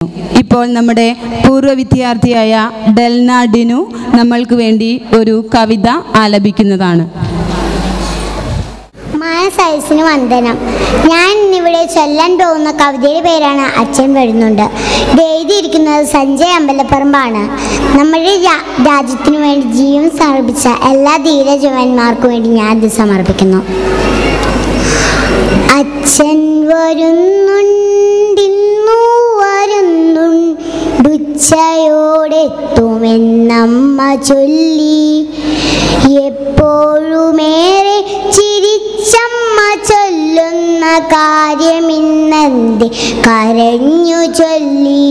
ഇപ്പോൾ നമ്മുടെ പൂർവ്വ വിദ്യാർത്ഥിയായ ഡെൽന ഡിനു നമ്മൾക്ക് വേണ്ടി ഒരു കവിത ആലപിക്കുന്നതാണ് മാനസയസിന് വന്ദനം ഞാൻ ഇന്നിവിടെ ചൊല്ലാൻ പോകുന്ന കവിതയുടെ പേരാണ് അച്ഛൻ വരുന്നുണ്ട് ഇത് എഴുതിയിരിക്കുന്നത് സഞ്ജയ് അമ്പലപ്പറമ്പാണ് നമ്മുടെ രാ- രാജ്യത്തിനു വേണ്ടി ജീവൻ സമർപ്പിച്ച എല്ലാ ധീര ജവാന്മാർക്കും വേണ്ടി ഞാൻ ഇത് സമർപ്പിക്കുന്നു അച്ഛൻ വരുന്നുണ്ടിന്നു വരുന്നുണ്ടുച്ചയോടെത്തുമെന്നമ്മ ചൊല്ലി എപ്പോഴുമേറെ ചിരിച്ചമ്മ ചൊല്ലുന്ന കാര്യമിന്നെന്ത് കരഞ്ഞു ചൊല്ലി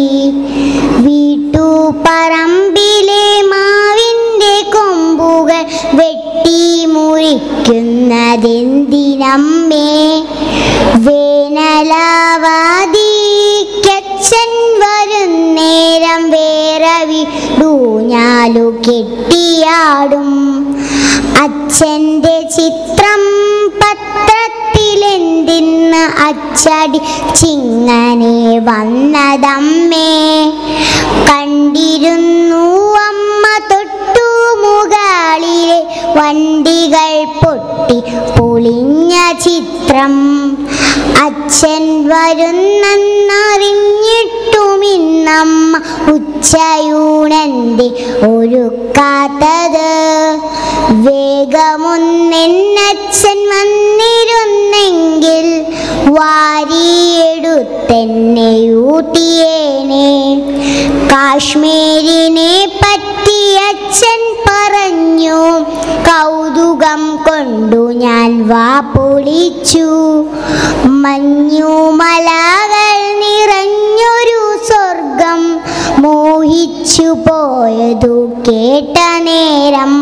വീട്ടുപറമ്പിലെ മാവിൻ്റെ കൊമ്പുകൾ വെട്ടി മുറിക്കുന്നതെന്തിനമ്മേ വേനലാവാതിക്കച്ഛൻ വരുന്നേരം വേറെ വിടൂഞ്ഞാലു കെട്ടിയാടും അച്ഛൻ്റെ ചിത്രം പത്രത്തിലെന്തിന്ന് അച്ചടി ചിങ്ങനെ വന്നതമ്മേ കണ്ടിരുന്നു അമ്മ തൊട്ടു മുകളിലെ വണ്ടികൾ പൊട്ടി പൊളിഞ്ഞ ചിത്രം അച്ഛൻ വരുന്നെന്നറിഞ്ഞിട്ടുമിന്നമ്മ ഉച്ചയൂണന്റെ ഒരുക്കാത്തത് വേഗമൊന്നെന്നച്ഛൻ വന്നിരുന്നെങ്കിൽ വാരിയെടുത്തെന്നെ ഊട്ടിയേനെ കാശ്മീരിനെ പറ്റി അച്ഛൻ പറഞ്ഞു കൗതുകം കൊണ്ടു ഞാൻ വാ പൊളിച്ചു മഞ്ഞുമലകൾ നിറഞ്ഞൊരു സ്വർഗം മോഹിച്ചു പോയതു കേട്ട നേരം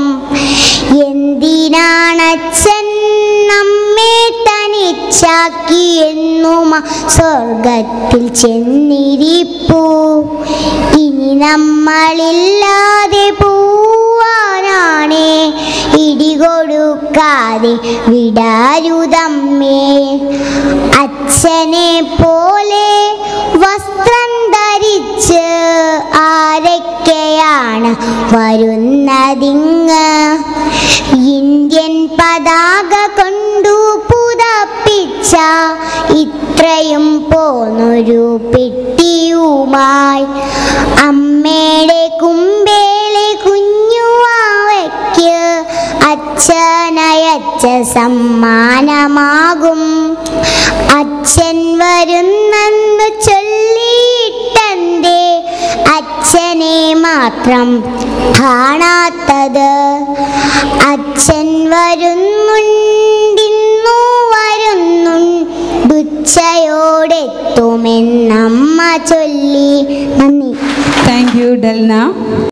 എന്തിനാണച്ഛൻ നമ്മെ തനിച്ചാക്കി എന്നുമ സ്വർഗത്തിൽ ചെന്നിരിപ്പു ഇനി നമ്മളില്ലാതെ പോവാനാണേ ഇടികൊടുക്കാതെ വിടാരുതമ്മേ അച്ഛനെ പോലെ വസ്ത്രം ധരിച്ച് ആരൊക്കെയാണ് വരുന്നതിങ്ങ് ഇന്ത്യൻ പതാക കൊണ്ടു പുതപ്പിച്ച ഇത്രയും പോന്നൊരു പെട്ടിയുമായി അമ്മയുടെ കുമ്പേലെ കുഞ്ഞുവാവയ്ക്ക് അച്ഛനയച്ച സമ്മാനമാകും അച്ഛൻ വരുന്നെന്ന് ചൊല്ലിയിട്ടെന്തേ അച്ഛനെ മാത്രം കാണാത്തത് അച്ഛൻ വരുന്നുണ്ടിന്നു വരുന്നുണ്ടുച്ചയോടെത്തുമെന്നമ്മ ചൊല്ലി നന്ദി താങ്ക് യു ഡെൽന